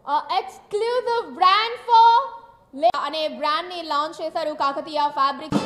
Exclusive brand for అనే brand ని launch చేశారు Kakatiya fabric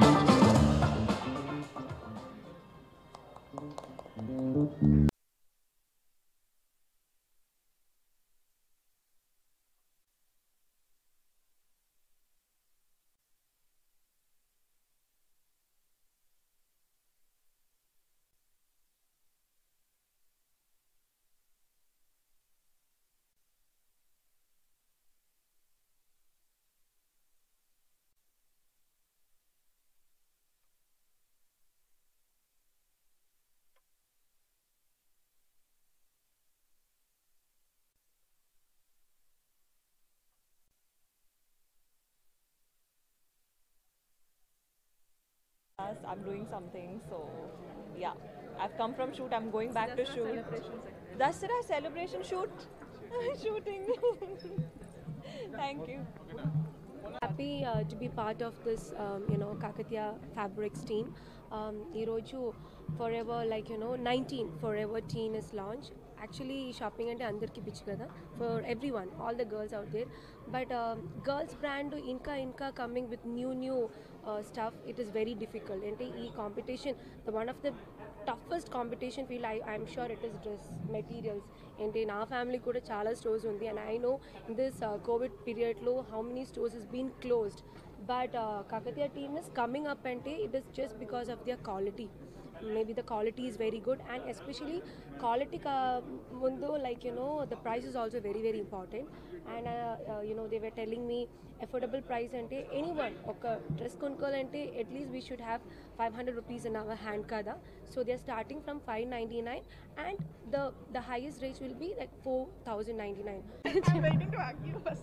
us, I'm doing something. So, yeah, I've come from shoot. I'm going back to shoot. Dasara celebration shoot. Shooting. Thank you. happy uh, to be part of this um, you know kakatiya fabrics team um, ఈరోజు forever like you know nineteen forever teen is launch actually shopping అంటే అందరికీ పిచ్చి కదా for everyone all the girls out there but girls brand ఇంకా ఇంకా coming with new new stuff it is very difficult అంటే ఈ competition the one of the toughest competition feel I I'm sure it is dress materials ఏంటి నా family కూడా చాలా stores ఉంది and I no in this covid పీరియడ్లో how many stores is been closed but Kakatiya team is coming up అంటే it is just because of their quality maybe the quality is very good and especially quality ka mundu like you know the price is also very very important and uh, uh, you know they were telling me affordable price ante anyone ఒక dress కొనుక్కోవాలంటే at least we should have five hundred rupees in our hand కదా so they are starting from five ninety nine and the the highest range will be like four thousand ninety nine I'm waiting to ask you first.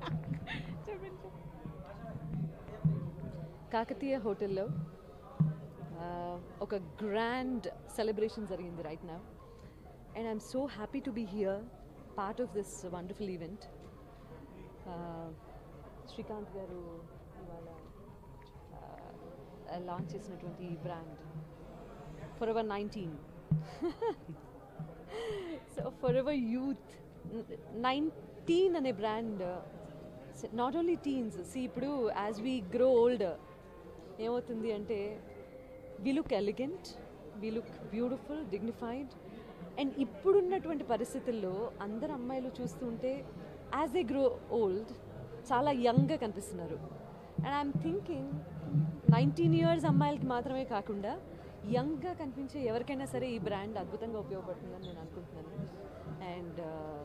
Kakatiya హోటల్లో ఆ, ఒక grand celebration జరిగింది right now and I'm so happy to be here part of this wonderful event Srikanth గారు ఇవాళ launch చేసినటువంటి ఈ brand forever nineteen so forever youth nineteen అనే brand not only teens see ఇప్పుడు as we grow old ఏమవుతుంది అంటే we look elegant we look beautiful dignified and ఇప్పుడున్నటువంటి పరిస్థితుల్లో అందరు అమ్మాయిలు చూస్తుంటే యాజ్ ఏ గ్రో ఓల్డ్ చాలా యంగ్గా కనిపిస్తున్నారు and I'm thinking nineteen years అమ్మాయిలకి మాత్రమే కాకుండా యంగ్గా కనిపించే ఎవరికైనా సరే ఈ బ్రాండ్ అద్భుతంగా ఉపయోగపడుతుందని నేను అనుకుంటున్నాను అండ్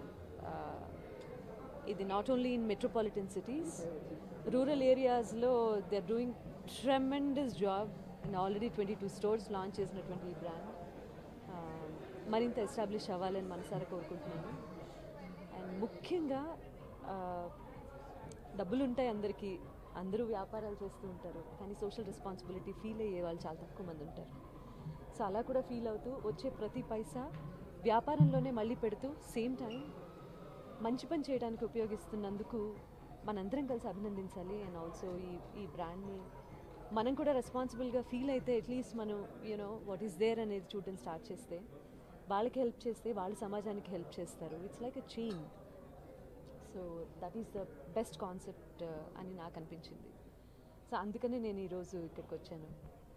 ఇది not only in metropolitan cities rural ఏరియాస్లో they are doing tremendous job and already twenty two stores launch చేసినటువంటి ఈ బ్రాండ్ మరింత ఎస్టాబ్లిష్ అవ్వాలని మనసారా కోరుకుంటున్నాను అండ్ ముఖ్యంగా ఆ, డబ్బులు ఉంటాయి అందరికీ అందరూ వ్యాపారాలు చేస్తూ ఉంటారు కానీ సోషల్ రెస్పాన్సిబిలిటీ ఫీల్ అయ్యే వాళ్ళు చాలా తక్కువ మంది ఉంటారు సో అలా కూడా ఫీల్ అవుతూ వచ్చే ప్రతి పైసా వ్యాపారంలోనే మళ్ళీ పెడుతూ సేమ్ టైం మంచి పని చేయడానికి ఉపయోగిస్తున్నందుకు మనందరం కలిసి అభినందించాలి అండ్ ఆల్సో ఈ ఈ బ్రాండ్ని మనం కూడా రెస్పాన్సిబుల్గా ఫీల్ అయితే అట్లీస్ట్ మనం యూనో వాట్ ఈస్ దేర్ అనేది చూడడం స్టార్ట్ చేస్తే వాళ్ళకి హెల్ప్ చేస్తే వాళ్ళు సమాజానికి హెల్ప్ చేస్తారు it's like a chain so that is the best concept అని నాకు అనిపించింది సో అందుకనే నేను ఈరోజు ఇక్కడికి వచ్చాను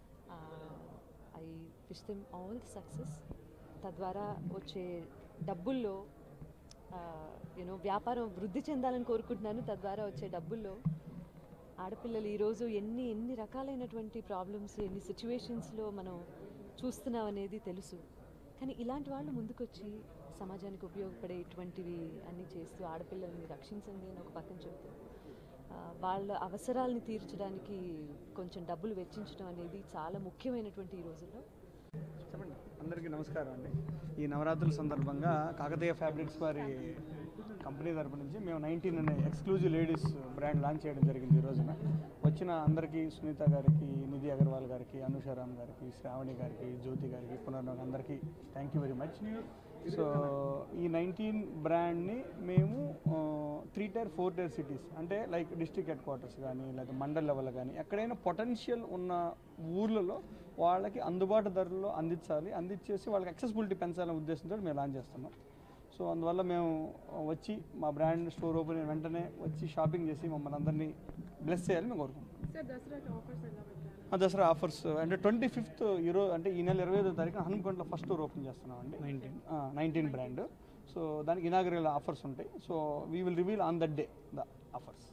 I wish them all the success తద్వారా వచ్చే డబ్బుల్లో యూనో వ్యాపారం వృద్ధి చెందాలని కోరుకుంటున్నాను తద్వారా వచ్చే డబ్బుల్లో ఆడపిల్లలు ఈరోజు ఎన్ని ఎన్ని రకాలైనటువంటి ప్రాబ్లమ్స్ ఎన్ని సిచ్యువేషన్స్లో మనం చూస్తున్నాం అనేది తెలుసు కానీ ఇలాంటి వాళ్ళు ముందుకొచ్చి సమాజానికి ఉపయోగపడేటువంటివి అన్నీ చేస్తూ ఆడపిల్లల్ని రక్షించండి అని ఒక పక్కన చెబుతూ ఆ, వాళ్ళ అవసరాలని తీర్చడానికి కొంచెం డబ్బులు వెచ్చించడం అనేది చాలా ముఖ్యమైనటువంటి ఈ రోజుల్లో చెప్పండి అందరికీ నమస్కారం అండి ఈ నవరాత్రుల సందర్భంగా కాకతీయ ఫ్యాబ్రిక్స్ వారి కంపెనీ తరపు నుంచి మేము నైన్టీన్ అనే ఎక్స్క్లూజివ్ లేడీస్ బ్రాండ్ లాంచ్ చేయడం జరిగింది ఈ రోజున వచ్చిన అందరికీ సునీత గారికి నిధి అగర్వాల్ గారికి అనుషారామ్ గారికి శ్రావణి గారికి జ్యోతి గారికి పునర్నవ్ అందరికీ thank you very much so ఈ నైన్టీన్ బ్రాండ్ని మేము three tier four tier cities అంటే లైక్ డిస్ట్రిక్ట్ హెడ్ క్వార్టర్స్ కానీ లేదా మండల్ లెవెల్ కానీ ఎక్కడైనా పొటెన్షియల్ ఉన్న ఊర్లలో వాళ్ళకి అందుబాటు ధరల్లో అందించాలి అందించేసి వాళ్ళకి యాక్సెసిబిలిటీ పెంచాలనే ఉద్దేశంతో మేము లాంచ్ చేస్తున్నాం సో అందువల్ల మేము వచ్చి మా బ్రాండ్ స్టోర్ ఓపెన్ అయిన వెంటనే వచ్చి షాపింగ్ చేసి మమ్మల్ని అందరినీ బ్లెస్ చేయాలని మేము కోరుకుంటున్నాం ఆ, దసరా ఆఫర్స్ అంటే ట్వంటీ ఫిఫ్త్ ఈరోజు అంటే ఈ నెల ఇరవై ఐదో తారీఖున హనుమకొండలో ఫస్ట్ స్టోర్ ఓపెన్ చేస్తున్నాం అండి నైన్టీన్ నైన్టీన్ బ్రాండ్ సో దానికి ఇనాగరల్ ఆఫర్స్ ఉంటాయి so we will reveal on that day the offers